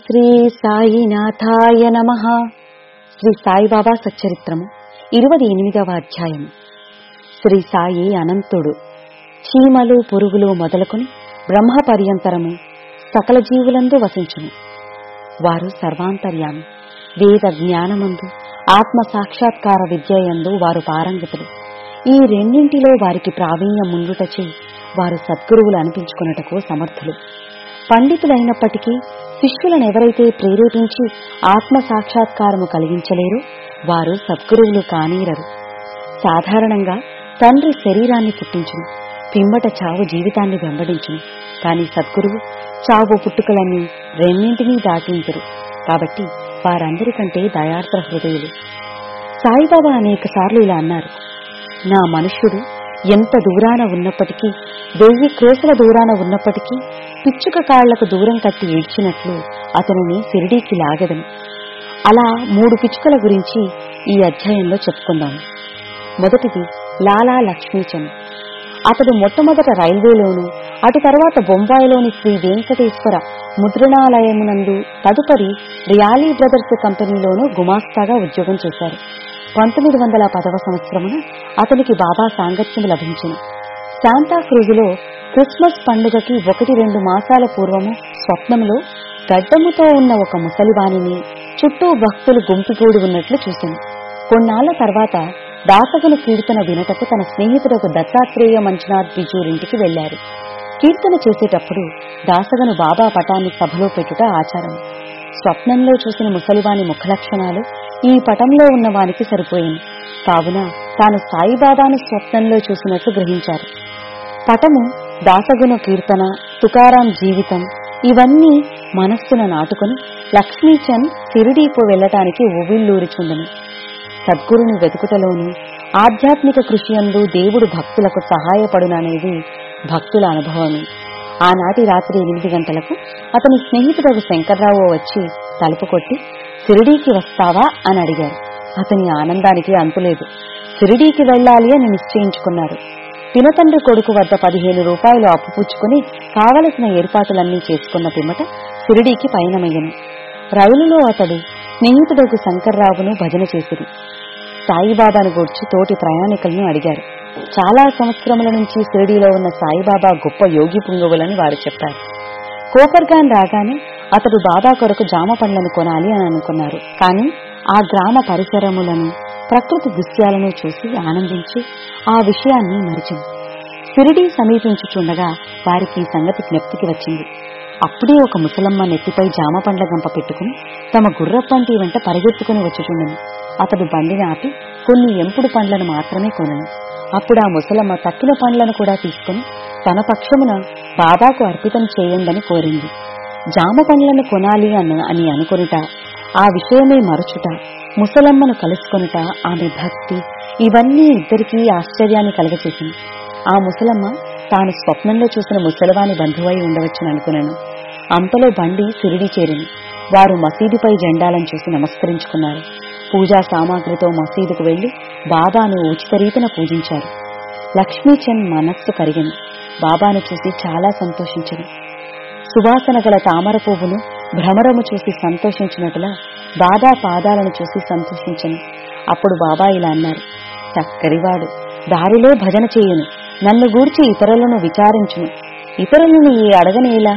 శ్రీ సాయినాథాయ నమ శ్రీ సాయిబాబా సచ్చరిత్రము ఇరవై ఎనిమిదవ అధ్యాయం శ్రీ సాయి అనంతుడు చీమలు పురుగులు మొదలుకొని బ్రహ్మ పర్యంతరము సకల జీవులందు వసించును వారు సర్వాంతర్యామి వేద జ్ఞానమందు ఆత్మ సాక్షాత్కార విద్యయందు వారు పారంగతులు ఈ రెండింటిలో వారికి ప్రావీణ్యం ముందుటచే వారు సద్గురువులు అనిపించుకున్నటకు సమర్థులు పండితులైనప్పటికీ శిష్యులను ఎవరైతే ప్రేరేపించి ఆత్మ సాక్షాత్కారము కలిగించలేరో వారు సద్గురువులు కానీరరు సాధారణంగా తండ్రి శరీరాన్ని పుట్టించును పిమ్మట చావు జీవితాన్ని వెంబడించును కాని సద్గురువు చావు పుట్టుకలన్నీ రెండింటినీ దాటించరు కాబట్టి వారందరికంటే దయార్ద్ర హృదయులు సాయిబాబా అనేక సార్లు ఇలా అన్నారు నా మనుష్యుడు ఎంత దూరాన ఉన్నప్పటికీ వెయ్యి క్రోసల దూరాన ఉన్నప్పటికీ పిచ్చుక కాళ్లకు దూరం కట్టి ఈడ్చినట్లు అతనిని సిరిడీకి లాగదను అలా మూడు పిచ్చుకల గురించి ఈ అధ్యాయంలో చెప్పుకుందాం మొదటిది లాలా లక్ష్మీచంద్ అతడు మొట్టమొదట రైల్వేలోను అటు తర్వాత బొంబాయిలోని శ్రీ వెంకటేశ్వర ముద్రణాలయమునందు తదుపరి రియాలీ బ్రదర్స్ కంపెనీలోనూ గుమాస్తాగా ఉద్యోగం చేశారు పంతొమ్మిది వందల పదవ సంవత్సరమున అతనికి బాబా సాంగత్యం లభించింది శాంతాక్రూజులో క్రిస్మస్ పండుగకి ఒకటి రెండు మాసాల పూర్వము స్వప్నంలో గడ్డముతో ఉన్న ఒక ముసలివాణిని చుట్టూ భక్తులు గుంపిగూడి ఉన్నట్లు చూసింది కొన్నాళ్ల తర్వాత దాసగుల కీర్తన వినటకు తన స్నేహితుడకు దత్తాత్రేయ మంజునాథ్ బిజూరింటికి వెళ్లారు కీర్తన చేసేటప్పుడు దాసగను బాబా పటాన్ని సభలో పెట్టుట ఆచారం స్వప్నంలో చూసిన ముసలివాని ముఖలక్షణాలు ఈ పటంలో ఉన్న వానికి సరిపోయింది కావున తాను సాయిబాబాను స్వప్నంలో చూసినట్లు గ్రహించారు పటము దాసగుణ కీర్తన తుకారాం జీవితం ఇవన్నీ మనస్సున నాటుకుని లక్ష్మీచంద్ సిరిడీపు వెళ్లటానికి ఉవ్విల్లూరుచుండను సద్గురుని వెతుకుటలోను ఆధ్యాత్మిక కృషి అందు దేవుడు భక్తులకు సహాయపడుననేది భక్తుల అనుభవమే ఆనాటి రాత్రి ఎనిమిది గంటలకు అతని స్నేహితుడు శంకర్రావు వచ్చి తలుపు కొట్టి సిరిడీకి వస్తావా అని అడిగారు అతని ఆనందానికి అంతులేదు సిరిడీకి వెళ్ళాలి అని నిశ్చయించుకున్నారు పినతండ్రి కొడుకు వద్ద పదిహేను రూపాయలు అప్పు పుచ్చుకుని కావలసిన ఏర్పాట్లన్నీ చేసుకున్న పిమ్మట సిరిడీకి పయనమయ్యను రైలులో అతడు స్నేహితుడకు శంకర్రావును భజన చేసిరి సాయిబాబాను గూర్చి తోటి ప్రయాణికులను అడిగారు చాలా సంవత్సరముల నుంచి షిరిడీలో ఉన్న సాయిబాబా గొప్ప యోగి పుంగవులని వారు చెప్పారు కోపర్గాన్ రాగానే అతడు బాబా కొరకు జామ పండ్లను కొనాలి అని అనుకున్నారు కానీ ఆ గ్రామ పరిసరములను ప్రకృతి దృశ్యాలను చూసి ఆనందించి ఆ విషయాన్ని మరిచింది షిరిడీ సమీపించుచుండగా వారికి ఈ సంగతి జ్ఞప్తికి వచ్చింది అప్పుడే ఒక ముసలమ్మ నెత్తిపై జామ పండ్ల గంప పెట్టుకుని తమ గుర్రప్పంటి వెంట పరిగెత్తుకుని వచ్చుచుండెను అతడు బండిని ఆపి కొన్ని ఎంపుడు పండ్లను మాత్రమే కొనను అప్పుడు ఆ ముసలమ్మ తక్కిన పండ్లను కూడా తీసుకుని తన పక్షమున బాబాకు అర్పితం చేయండని కోరింది జామ పండ్లను కొనాలి అన్న అని అనుకొనుట ఆ విషయమే మరచుట ముసలమ్మను కలుసుకొనుట ఆమె భక్తి ఇవన్నీ ఇద్దరికీ ఆశ్చర్యాన్ని కలగచేసింది ఆ ముసలమ్మ తాను స్వప్నంలో చూసిన ముసలవాని బంధువై ఉండవచ్చుననుకున్నాను అంతలో బండి సిరిడి చేరింది వారు మసీదుపై జెండాలను చూసి నమస్కరించుకున్నారు పూజా సామాగ్రితో మసీదుకు వెళ్లి బాబాను ఉచిత రీతిన పూజించారు లక్ష్మీచంద్ మనస్సు కరిగింది బాబాను చూసి చాలా సంతోషించను సువాసన గల తామర పువ్వును భ్రమరము చూసి సంతోషించినట్లా బాబా పాదాలను చూసి సంతోషించను అప్పుడు బాబా ఇలా అన్నారు చక్కరివాడు దారిలో భజన చేయును నన్ను గూర్చి ఇతరులను విచారించును ఇతరులను ఈ అడగనేలా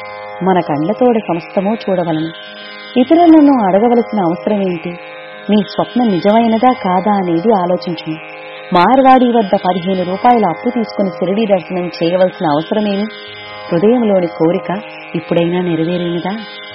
మన కండ్లతోడ సమస్తమో చూడవలను ఇతరులను అడగవలసిన అవసరం ఏంటి నీ స్వప్నం నిజమైనదా కాదా అనేది ఆలోచించును మార్వాడి వద్ద పదిహేను రూపాయల అప్పు తీసుకుని సిరిడి దర్శనం చేయవలసిన అవసరమేమి హృదయంలోని కోరిక ఇప్పుడైనా నెరవేరినదా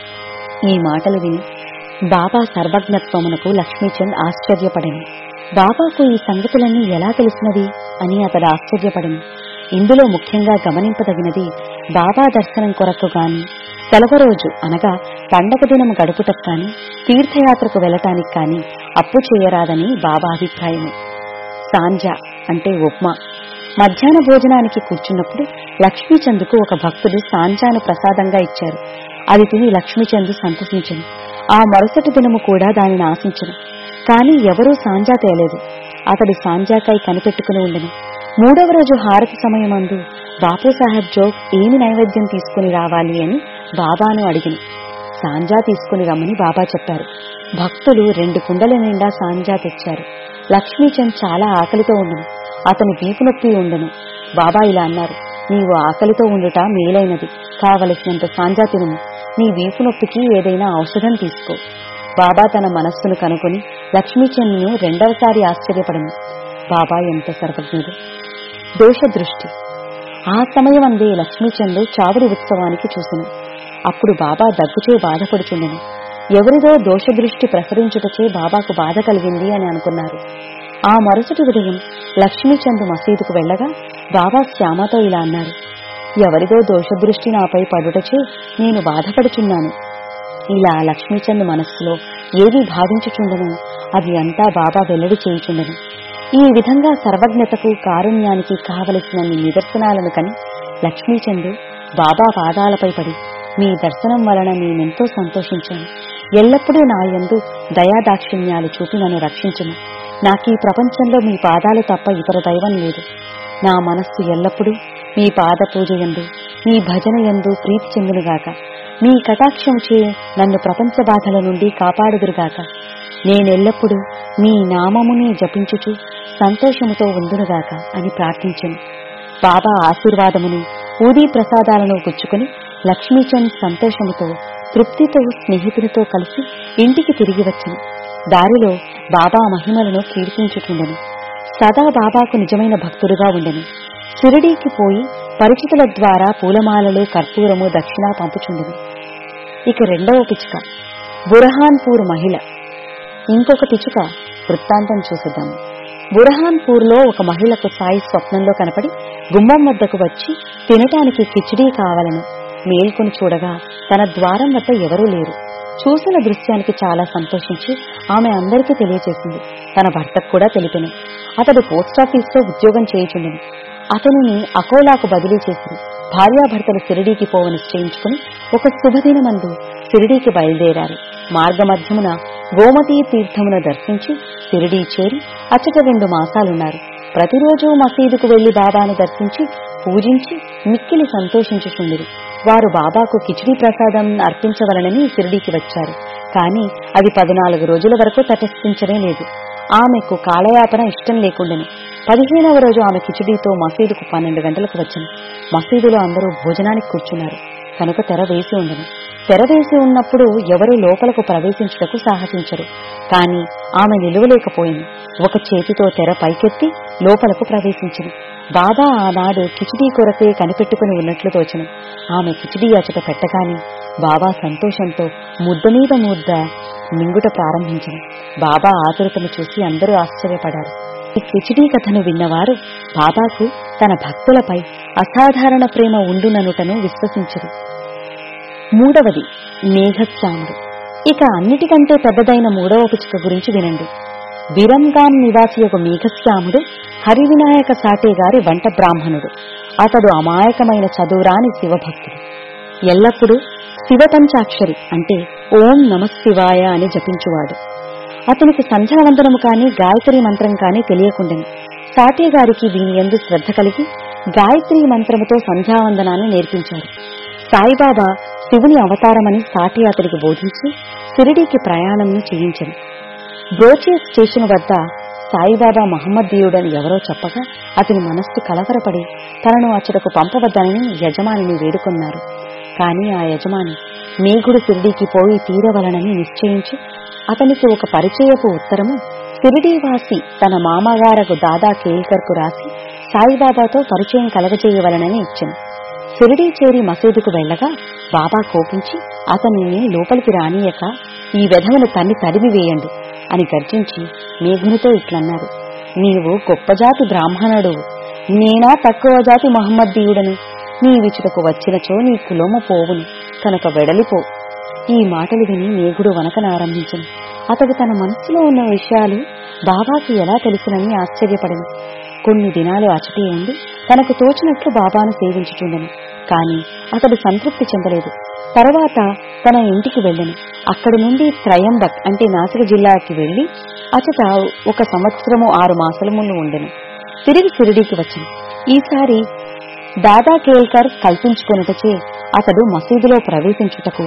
ఈ మాటలు విని బాబా సర్వజ్ఞత్వమునకు లక్ష్మీచంద్ ఆశ్చర్యపడింది బాబాకు ఈ సంగతులన్నీ ఎలా తెలిసినవి అని అతడు ఆశ్చర్యపడింది ఇందులో ముఖ్యంగా గమనింపదగినది బాబా దర్శనం కొరకు గాని సెలవు రోజు అనగా పండగ దినం గడుపుటకు కాని తీర్థయాత్రకు వెళ్లటానికి కాని అప్పు చేయరాదని బాబా అభిప్రాయము సాంజా అంటే ఉప్మా మధ్యాహ్న భోజనానికి కూర్చున్నప్పుడు లక్ష్మీచందుకు ఒక భక్తుడు సాంజాను ప్రసాదంగా ఇచ్చారు అది తిని లక్ష్మీచందు సంతసించను ఆ మరుసటి దినము కూడా దానిని ఆశించను కాని ఎవరూ సాంజా తేలేదు అతడు సాంజాకై కనిపెట్టుకుని ఉండను మూడవ రోజు హారతి సమయమందు బాపు సాహెబ్ జోగ్ ఏమి నైవేద్యం తీసుకుని రావాలి అని బాబాను అడిగిన సాంజా తీసుకుని రమ్మని బాబా చెప్పారు భక్తులు రెండు కుండల నిండా సాంజా తెచ్చారు లక్ష్మీచంద్ చాలా ఆకలితో ఉండను అతని వీపు నొప్పి ఉండను బాబా ఇలా అన్నారు నీవు ఆకలితో ఉండుట మేలైనది కావలసినంత సాంజా తినుము నీ వీపు నొప్పికి ఏదైనా ఔషధం తీసుకో బాబా తన మనస్సును కనుకొని లక్ష్మీచంద్ను రెండవసారి ఆశ్చర్యపడను బాబా ఎంత సర్వజ్ఞుడు దోషదృష్టి ఆ సమయమందే లక్ష్మీచందు చావుడి ఉత్సవానికి చూసెను అప్పుడు బాబా దగ్గుచే బాధపడుచుండెను ఎవరిదో దోషదృష్టి ప్రసరించుటచే బాబాకు బాధ కలిగింది అని అనుకున్నారు ఆ మరుసటి ఉదయం లక్ష్మీచంద్ మసీదుకు వెళ్ళగా బాబా శ్యామతో ఇలా అన్నారు ఎవరిదో దోషదృష్టి నాపై పడుటచే నేను బాధపడుచున్నాను ఇలా లక్ష్మీచంద్ మనస్సులో ఏది భావించుచుండను అది అంతా బాబా వెల్లడి చేయుచుండను ఈ విధంగా సర్వజ్ఞతకు కారుణ్యానికి కావలసిన నిదర్శనాలను కని లక్ష్మీచందు బాబా పాదాలపై పడి మీ దర్శనం వలన నేనెంతో సంతోషించాను ఎల్లప్పుడూ నా యందు దయాదాక్షిణ్యాలు చూపి నన్ను రక్షించును నాకీ ప్రపంచంలో మీ పాదాలు తప్ప ఇతర దైవం లేదు నా మనస్సు ఎల్లప్పుడూ మీ పాద పూజ యందు మీ భజన యందు ప్రీతి చెందునుగాక మీ కటాక్షం చే నన్ను ప్రపంచ బాధల నుండి కాపాడుదురుగాక నేనెల్లప్పుడూ మీ నామమునే జపించుచు సంతోషముతో ఉందునుగాక అని ప్రార్థించెను బాబా ఆశీర్వాదమును ఊదీ ప్రసాదాలను పుచ్చుకుని లక్ష్మీచంద్ సంతోషముతో తృప్తితో స్నేహితునితో కలిసి ఇంటికి తిరిగి వచ్చను దారిలో బాబా మహిమలను కీర్తించుచుండెను సదా బాబాకు నిజమైన భక్తుడుగా ఉండెను షిరిడీకి పోయి పరిచితుల ద్వారా పూలమాలలు కర్పూరము దక్షిణ పంపుచుండెను ఇక రెండవ పిచ్చుక బురహాన్పూర్ మహిళ ఇంకొక పిచ్చుక వృత్తాంతం చూసిద్దాము బురహాన్పూర్లో ఒక మహిళకు సాయి స్వప్నంలో కనపడి గుమ్మం వద్దకు వచ్చి తినటానికి కిచిడీ కావాలను మేల్కొని చూడగా తన ద్వారం వద్ద ఎవరూ లేరు చూసిన దృశ్యానికి చాలా సంతోషించి ఆమె అందరికీ తెలియజేసింది తన భర్తకు కూడా తెలిపెను అతడు పోస్టాఫీస్లో ఉద్యోగం చేయుచుండెను అతనిని అకోలాకు బదిలీ చేసి భార్యాభర్తలు సిరిడీకి పోవ నిశ్చయించుకుని ఒక శుభదినమందు సిరిడీకి బయలుదేరారు మార్గమధ్యమున గోమతీ తీర్థమును దర్శించి సిరిడీ చేరి అచ్చట రెండు మాసాలున్నారు ప్రతిరోజు మసీదుకు వెళ్లి బాబాను దర్శించి పూజించి మిక్కిలి సంతోషించుచుండిరి వారు బాబాకు కిచిడీ ప్రసాదం అర్పించవలనని సిరిడీకి వచ్చారు కాని అది పద్నాలుగు రోజుల వరకు తటస్థించనే లేదు ఆమెకు కాలయాపన ఇష్టం లేకుండెను పదిహేనవ రోజు ఆమె కిచిడీతో మసీదుకు పన్నెండు గంటలకు వచ్చింది మసీదులో అందరూ భోజనానికి కూర్చున్నారు కనుక తెర వేసి ఉండను తెర వేసి ఉన్నప్పుడు ఎవరూ లోపలకు ప్రవేశించుటకు సాహసించరు కాని ఆమె నిలువలేకపోయింది ఒక చేతితో తెర పైకెత్తి లోపలకు ప్రవేశించింది బాబా ఆనాడు కిచిడీ కొరకే కనిపెట్టుకుని ఉన్నట్లు తోచను ఆమె కిచిడీ అచట పెట్టగానే బాబా సంతోషంతో ముద్ద మీద ముద్ద మింగుట ప్రారంభించింది బాబా ఆతురతను చూసి అందరూ ఆశ్చర్యపడారు ఈ కిచిడీ కథను విన్నవారు బాబాకు తన భక్తులపై అసాధారణ ప్రేమ ఉండుననుటను విశ్వసించరు మూడవది మేఘశ్యాముడు ఇక అన్నిటికంటే పెద్దదైన మూడవ పిచ్చుక గురించి వినండి బిరంగాన్ నివాసి యొక్క మేఘశ్యాముడు హరివినాయక సాటే గారి వంట బ్రాహ్మణుడు అతడు అమాయకమైన చదువురాని శివభక్తుడు ఎల్లప్పుడూ శివపంచాక్షరి అంటే ఓం నమశివాయ అని జపించువాడు అతనికి సంధ్యావందనము కాని గాయత్రి మంత్రం కాని తెలియకుండెను సాటే గారికి దీని ఎందు శ్రద్ధ కలిగి గాయత్రి మంత్రముతో సంధ్యావందనాన్ని నేర్పించారు సాయిబాబా శివుని అవతారమని సాటి అతడికి బోధించి సిరిడీకి ప్రయాణంను చేయించను బ్రోచే స్టేషన్ వద్ద సాయిబాబా మహమ్మదీయుడని ఎవరో చెప్పగా అతని మనస్సు కలవరపడి తనను అచ్చటకు పంపవద్దనని యజమానిని వేడుకొన్నారు కాని ఆ యజమాని మేఘుడు సిరిడీకి పోయి తీరవలనని నిశ్చయించి అతనికి ఒక పరిచయపు ఉత్తరము సిరిడీవాసి తన మామగారకు దాదా కేల్కర్కు రాసి సాయిబాబాతో పరిచయం కలగజేయవలనని ఇచ్చింది షిరిడీ చేరి మసీదుకు వెళ్ళగా బాబా కోపించి అతనిని లోపలికి రానియక ఈ వెధవను తన్ని తరిమి వేయండి అని గర్జించి మేఘునితో ఇట్లన్నారు నీవు గొప్ప జాతి బ్రాహ్మణుడు నేనా తక్కువ జాతి మహమ్మద్దీయుడను నీ విచుటకు వచ్చినచో నీ కులము పోవును కనుక వెడలిపో ఈ మాటలు విని మేఘుడు వనకనారంభించను అతడు తన మనస్సులో ఉన్న విషయాలు బాబాకి ఎలా తెలుసునని ఆశ్చర్యపడను కొన్ని దినాలు అచటి ఉండి తనకు తోచినట్లు బాబాను సేవించుచుండెను కాని అతడు సంతృప్తి చెందలేదు తర్వాత తన ఇంటికి వెళ్ళెను అక్కడి నుండి త్రయంబక్ అంటే నాసిక జిల్లాకి వెళ్లి అచట ఒక సంవత్సరము ఆరు మాసములు ఉండెను తిరిగి సిరిడీకి వచ్చను ఈసారి దాదా కేల్కర్ కల్పించుకొనుటచే అతడు మసీదులో ప్రవేశించుటకు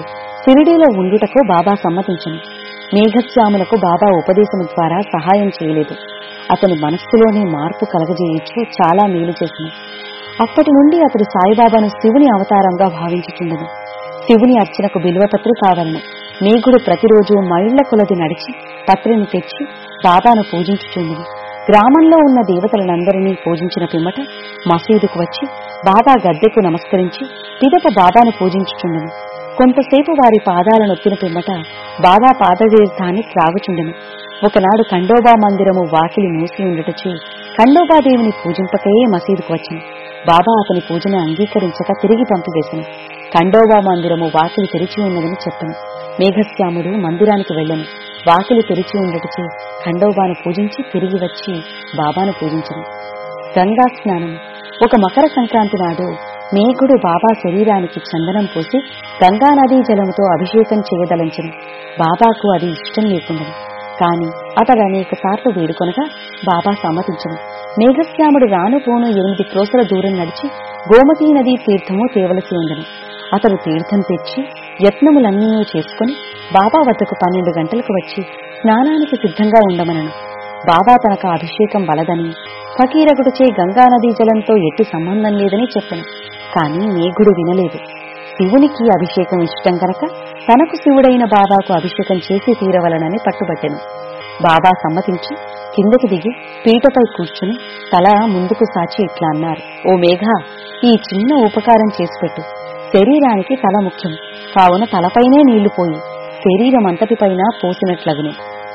షిరిడీలో ఉండుటకు బాబా సమ్మతించను మేఘశ్యాములకు బాబా ఉపదేశం ద్వారా సహాయం చేయలేదు అతని మనస్సులోనే మార్పు కలగజేయచ్చు చాలా మేలు చేసింది అప్పటి నుండి అతడు సాయిబాబాను శివుని అవతారంగా భావించుచుండెను శివుని అర్చనకు బిల్వపత్రి కావాలను మేఘుడు ప్రతిరోజు మైళ్ల కొలది నడిచి పత్రిని తెచ్చి బాబాను పూజించుచుండెను గ్రామంలో ఉన్న దేవతలనందరినీ పూజించిన పిమ్మట మసీదుకు వచ్చి బాబా గద్దెకు నమస్కరించి పిదప బాబాను పూజించుచుండెను కొంతసేపు వారి పాదాలను నొత్తిన పిమ్మట బాబా పాదతీర్థాన్ని త్రాగుచుండెను ఒకనాడు ఖండోబా మందిరము వాకిలి మూసి ఉండటచే ఖండోబాదేవిని పూజింపకయే మసీదుకు వచ్చను బాబా అతని పూజను అంగీకరించక తిరిగి పంపివేశను ఖండోబా మందిరము వాకిలి తెరిచి ఉన్నదని చెప్పను మేఘశ్యాముడు మందిరానికి వెళ్ళను వాకిలి తెరిచి ఉండటచే ఖండోబాను పూజించి తిరిగి వచ్చి బాబాను పూజించను గంగా స్నానం ఒక మకర సంక్రాంతి నాడు మేఘుడు బాబా శరీరానికి చందనం పోసి గంగా నదీ జలముతో అభిషేకం చేయదలంచను బాబాకు అది ఇష్టం లేకుండను కాని అతడు అనేక సార్లు వేడుకొనగా బాబా సమ్మతించను మేఘశ్యాముడు రాను పోను ఎనిమిది క్రోసల దూరం నడిచి గోమతీ నదీ తీర్థము తేవలసి ఉండను అతడు తీర్థం తెచ్చి యత్నములన్నీ చేసుకుని బాబా వద్దకు పన్నెండు గంటలకు వచ్చి స్నానానికి సిద్ధంగా ఉండమనను బాబా తనకు అభిషేకం వలదని ఫకీరగుడిచే గంగానదీ జలంతో ఎట్టి సంబంధం లేదని చెప్పను కాని మేఘుడు వినలేదు శివునికి అభిషేకం ఇష్టం గనక తనకు శివుడైన బాబాకు అభిషేకం చేసి తీరవలనని పట్టుబట్టెను బాబా సమ్మతించి కిందకి దిగి పీటపై కూర్చుని తల ముందుకు సాచి ఇట్లా అన్నారు ఓ మేఘ ఈ చిన్న ఉపకారం చేసిపెట్టు శరీరానికి తల ముఖ్యం కావున తలపైనే నీళ్లు పోయి శరీరం అంతటిపైన పోసినట్లగును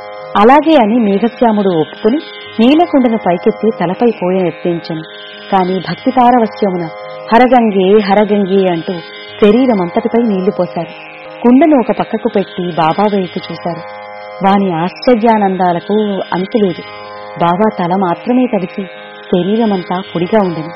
అలాగే అని మేఘశ్యాముడు ఒప్పుకుని నీలకొండను పైకెత్తి తలపై పోయనెత్తించను కాని భక్తి పారవస్యమున హరగంగే హరగంగే అంటూ శరీరం అంతటిపై నీళ్లు పోశారు కుండను ఒక పక్కకు పెట్టి బాబా వైపు చూశారు వాని ఆశ్చర్యానందాలకు అంతులేదు బాబా తల మాత్రమే తడిసి శరీరమంతా పొడిగా ఉండెను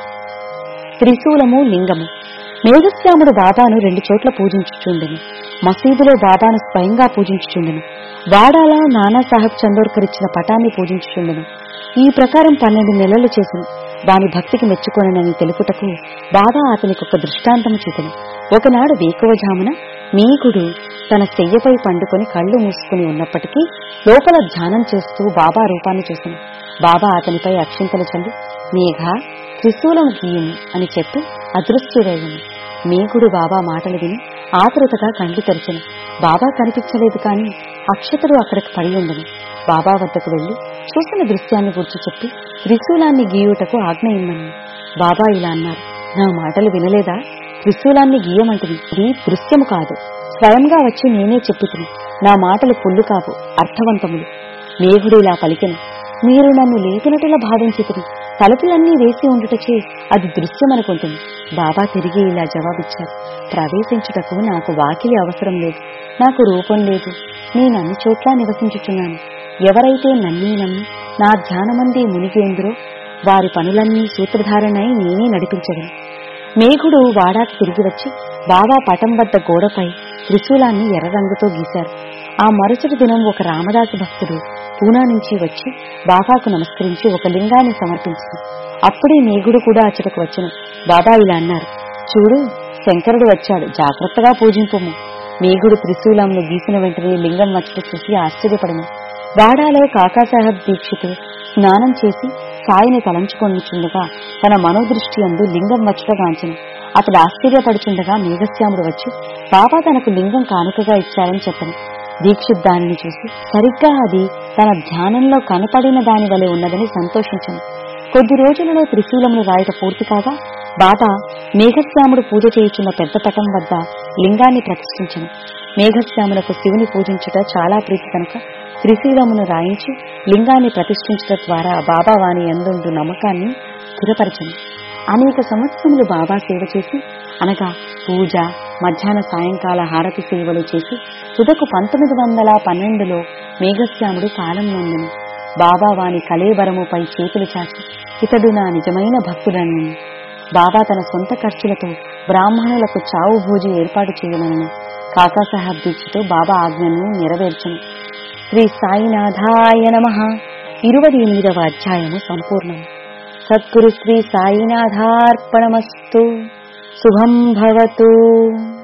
త్రిశూలము లింగము మేఘశ్యాముడు బాబాను రెండు చోట్ల పూజించుచుండెను మసీదులో బాబాను స్వయంగా పూజించుచుండెను వాడాల నానాసాహెబ్ చందోర్కర్ ఇచ్చిన పటాన్ని పూజించుచుండెను ఈ ప్రకారం పన్నెండు నెలలు చేసెను వాని భక్తికి మెచ్చుకొనని తెలుపుటకు బాబా అతనికి ఒక దృష్టాంతము చూపెను ఒకనాడు వేకువజామున మేఘుడు తన శయ్యపై పండుకొని కళ్ళు మూసుకుని ఉన్నప్పటికీ లోపల ధ్యానం చేస్తూ బాబా రూపాన్ని చూసెను బాబా అతనిపై అక్షింతలు చల్లి మేఘ త్రిశూలం గీయము అని చెప్పి అదృశ్యుడయ్యను మేఘుడు బాబా మాటలు విని ఆతృతగా కండ్లు తెరిచెను బాబా కనిపించలేదు కాని అక్షతలు అక్కడికి పడి ఉండను బాబా వద్దకు వెళ్లి చూసిన దృశ్యాన్ని గుర్తు చెప్పి త్రిశూలాన్ని గీయుటకు ఆజ్ఞ ఇమ్మని బాబా ఇలా అన్నారు నా మాటలు వినలేదా త్రిశూలాన్ని గీయమంటిది ఇది దృశ్యము కాదు స్వయంగా వచ్చి నేనే చెప్పుతుని నా మాటలు పుల్లు కావు అర్థవంతములు మేఘుడు ఇలా పలికెను మీరు నన్ను లేపినట్టులా భావించితిని తలుపులన్నీ వేసి ఉండుటచే అది దృశ్యమనుకుంటుంది బాబా తిరిగి ఇలా జవాబిచ్చారు ప్రవేశించుటకు నాకు వాకిలి అవసరం లేదు నాకు రూపం లేదు నేను అన్ని చోట్ల నివసించుచున్నాను ఎవరైతే నన్నీ నమ్మి నా ధ్యానమందే మునిగేందురో వారి పనులన్నీ సూత్రధారణై నేనే నడిపించగలను మేఘుడు వాడాకి తిరిగి వచ్చి బాబా పటం వద్ద గోడపై త్రిశూలాన్ని ఎర్ర రంగుతో గీశారు ఆ మరుసటి దినం ఒక రామదాసు భక్తుడు పూనా నుంచి వచ్చి బాబాకు నమస్కరించి ఒక లింగాన్ని సమర్పించింది అప్పుడే మేఘుడు కూడా అచ్చటకు వచ్చను బాబా ఇలా అన్నారు చూడు శంకరుడు వచ్చాడు జాగ్రత్తగా పూజింపుము మేఘుడు త్రిశూలంను గీసిన వెంటనే లింగం వచ్చట చూసి ఆశ్చర్యపడను వాడాలో కాకాసాహెబ్ దీక్షితు స్నానం చేసి సాయిని తలంచుకొనిచుండగా తన మనోదృష్టి అందు లింగం వచ్చటగాంచను అతడు ఆశ్చర్యపడుచుండగా మేఘశ్యాముడు వచ్చి బాబా తనకు లింగం కానుకగా ఇచ్చారని చెప్పను దీక్షిత్ దానిని చూసి సరిగ్గా అది తన ధ్యానంలో కనపడిన దాని వలె ఉన్నదని సంతోషించను కొద్ది రోజులలో త్రిశూలమును రాయట పూర్తి కాగా బాబా మేఘశ్యాముడు పూజ చేయుచున్న పెద్ద పటం వద్ద లింగాన్ని ప్రతిష్ఠించను మేఘశ్యాములకు శివుని పూజించుట చాలా ప్రీతి కనుక త్రిశూలమును రాయించి లింగాన్ని ప్రతిష్ఠించుట ద్వారా బాబా వాని ఎందుండు నమ్మకాన్ని స్థిరపరచను అనేక సంవత్సరములు బాబా సేవ చేసి అనగా పూజ మధ్యాహ్న సాయంకాల హారతి సేవలు చేసి తుదకు పంతొమ్మిది వందల పన్నెండులో మేఘశ్యాముడు కాలం నొందెను బాబా వాని కలేబరముపై చేతులు చాచి ఇతడు నా నిజమైన భక్తుడని బాబా తన సొంత ఖర్చులతో బ్రాహ్మణులకు చావు భోజి ఏర్పాటు చేయమనను కాకాసాహెబ్ దీక్షతో బాబా ఆజ్ఞను నెరవేర్చను శ్రీ సాయినాథాయ నమ ఇరవై ఎనిమిదవ అధ్యాయము సంపూర్ణం సద్గురు శ్రీ సాయినాథార్పణమస్తు శుభం భవతు